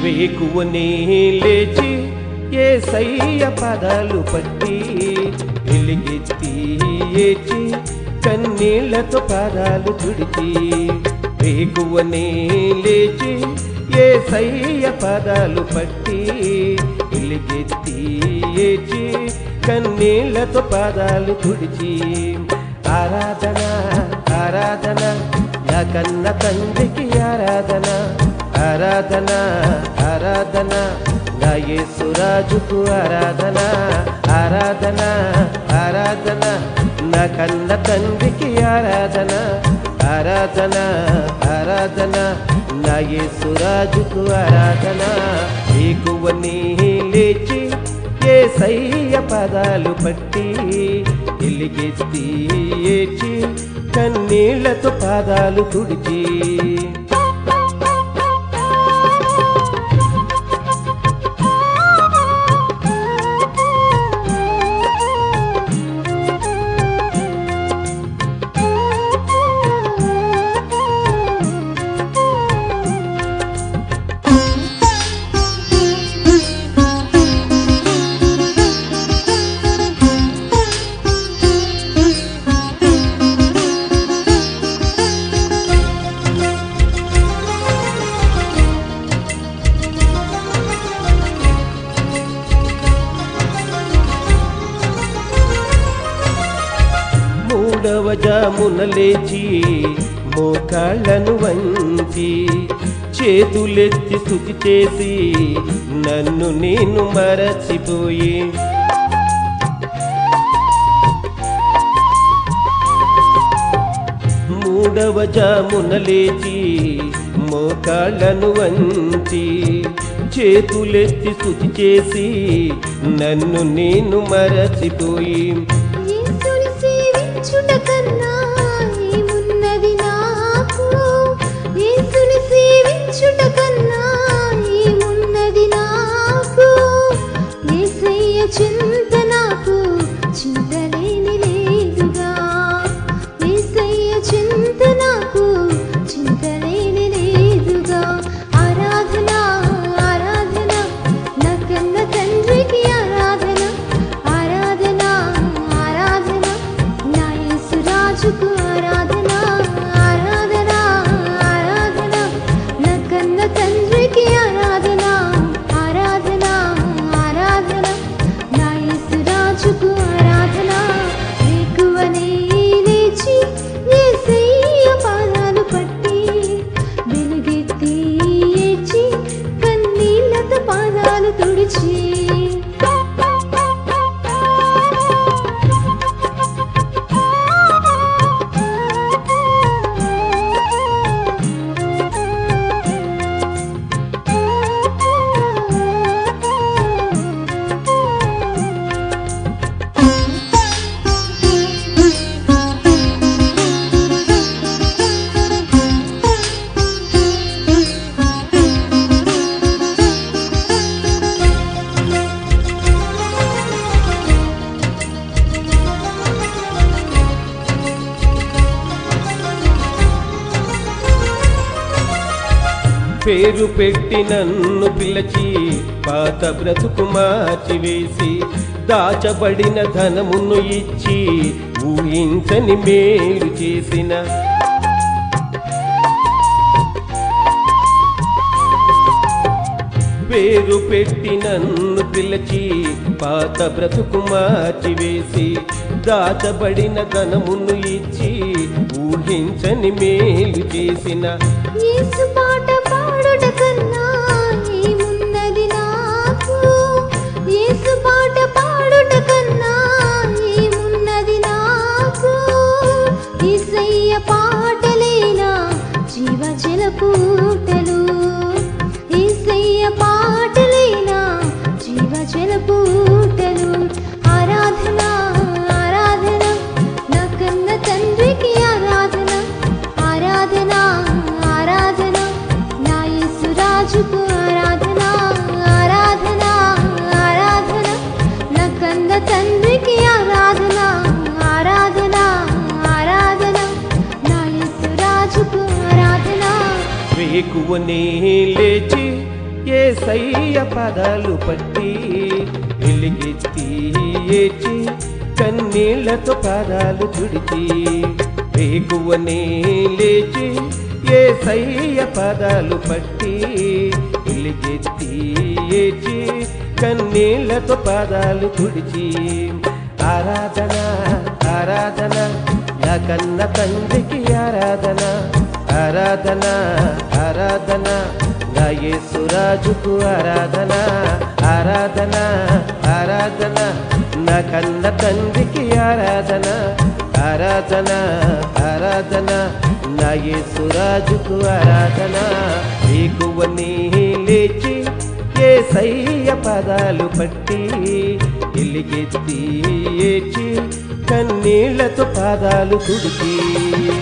వేకువనే లేచి ఏ సయ్య పదాలు పట్టి వెలిగెత్తి ఏచి కన్నీళ్లతో పాదాలు తుడిచి వేకువనే లేచి ఏ సయ్య పదాలు పట్టి వెలిగెత్తి ఏచి కన్నీళ్లతో పాదాలు తుడిచి ఆరాధన ఆరాధన నా కన్న తండ్రికి ఆరాధన ఆరాధన ఆరాధన నా యేసురాజుకు ఆరాధన ఆరాధన ఆరాధన నా కన్న తండ్రికి ఆరాధన ఆరాధన ఆరాధన నా యేసురాజుకు ఆరాధన ఏకువని లేచి ఏ సయ్య పదాలు పట్టి ఎలిగెత్తి ఏచి కన్నీళ్లతో పాదాలు తుడిచి మూడవ జామున లేచి మోకాళ్ళను వంచి చేతులెత్తి స్థుతి చేసి నన్ను నేను మరచిపోయి మూడవ జామున లేచి మోకాళ్ళను వంచి చేతులెత్తి స్థుతి చేసి నన్ను నేను మరచిపోయి యేసుని సేవించుట కన్నా ఏమున్నది నాకు యేసుని సేవించుట కన్నా ఏమున్నది నాకు యేసయ్య చింత నాకు చింతలేని లేదుగా యేసయ్య చింత నాకు చింతలేని లేదుగా ఆరాధన ఆరాధన నా కన్న తండ్రికి ఆరాధన ఆరాధన ఆరాధన నా యేసురాజుకు ఆరాధన ఆరాధన ఆరాధన నా కన్న తండ్రికి ఆరాధన ఆరాధన ఆరాధన నా యేసురాజుకు ఆరాధన వేకువనే లేచి యేసయ్య పాదాలు పట్టి వెలుగెత్తి ఏడ్చి కన్నీళ్లతో పాదాలు తుడిచి పేరు పెట్టి నన్ను పిలిచి పాత బ్రతుకు మార్చివేసి దాచబడిన ధనమును ఇచ్చి ఊహించని మేలు చేసిన పేరు పెట్టి నన్ను పిలిచి పాత బ్రతుకు మార్చివేసి దాచబడిన ధనమును ఇచ్చి ఊహించని మేలు చేసిన యేసు పాట పాడుట కన్నా ఏమున్నది నాకు యేసు పాట పాడుట కన్నా ఏమున్నది నాకు యేసయ్య పాటలేనా జీవజల పూటలు యేసయ్య పాటలేనా జీవజల పూటలు ఆరాధన ఆరాధన నా కన్న తండ్రికి ఆరాధన ఆరాధన ఆరాధన నా యేసురాజుకు ఆరాధన ఆరాధన ఆరాధన నా కన్న తండ్రికి ఆరాధన ఆరాధన ఆరాధన నా యేసురాజుకు ఆరాధన వేకువనే లేచి ఏ సయ్య పదాలు పట్టి వెలిగెత్తి ఏచి కన్నీళ్లతో పాదాలు తుడిచి వేగువనే లేచి ఏ సయ్య పదాలు పట్టి వెలిగెత్తి ఏచి కన్నీళ్లతో పాదాలు తుడిచి ఆరాధన ఆరాధన నా కన్న తండ్రికి ఆరాధన ఆరాధన ఆరాధన నా యేసురాజుకు ఆరాధన ఆరాధన ఆరాధన నా కన్న తండ్రికి ఆరాధన ఆరాధన ఆరాధన నా యేసురాజుకు ఆరాధన వేకువని లేచి ఏ సయ్య పదాలు పట్టి ఎలిగెత్తి ఏచి కన్నీళ్లతో పాదాలు తుడిచి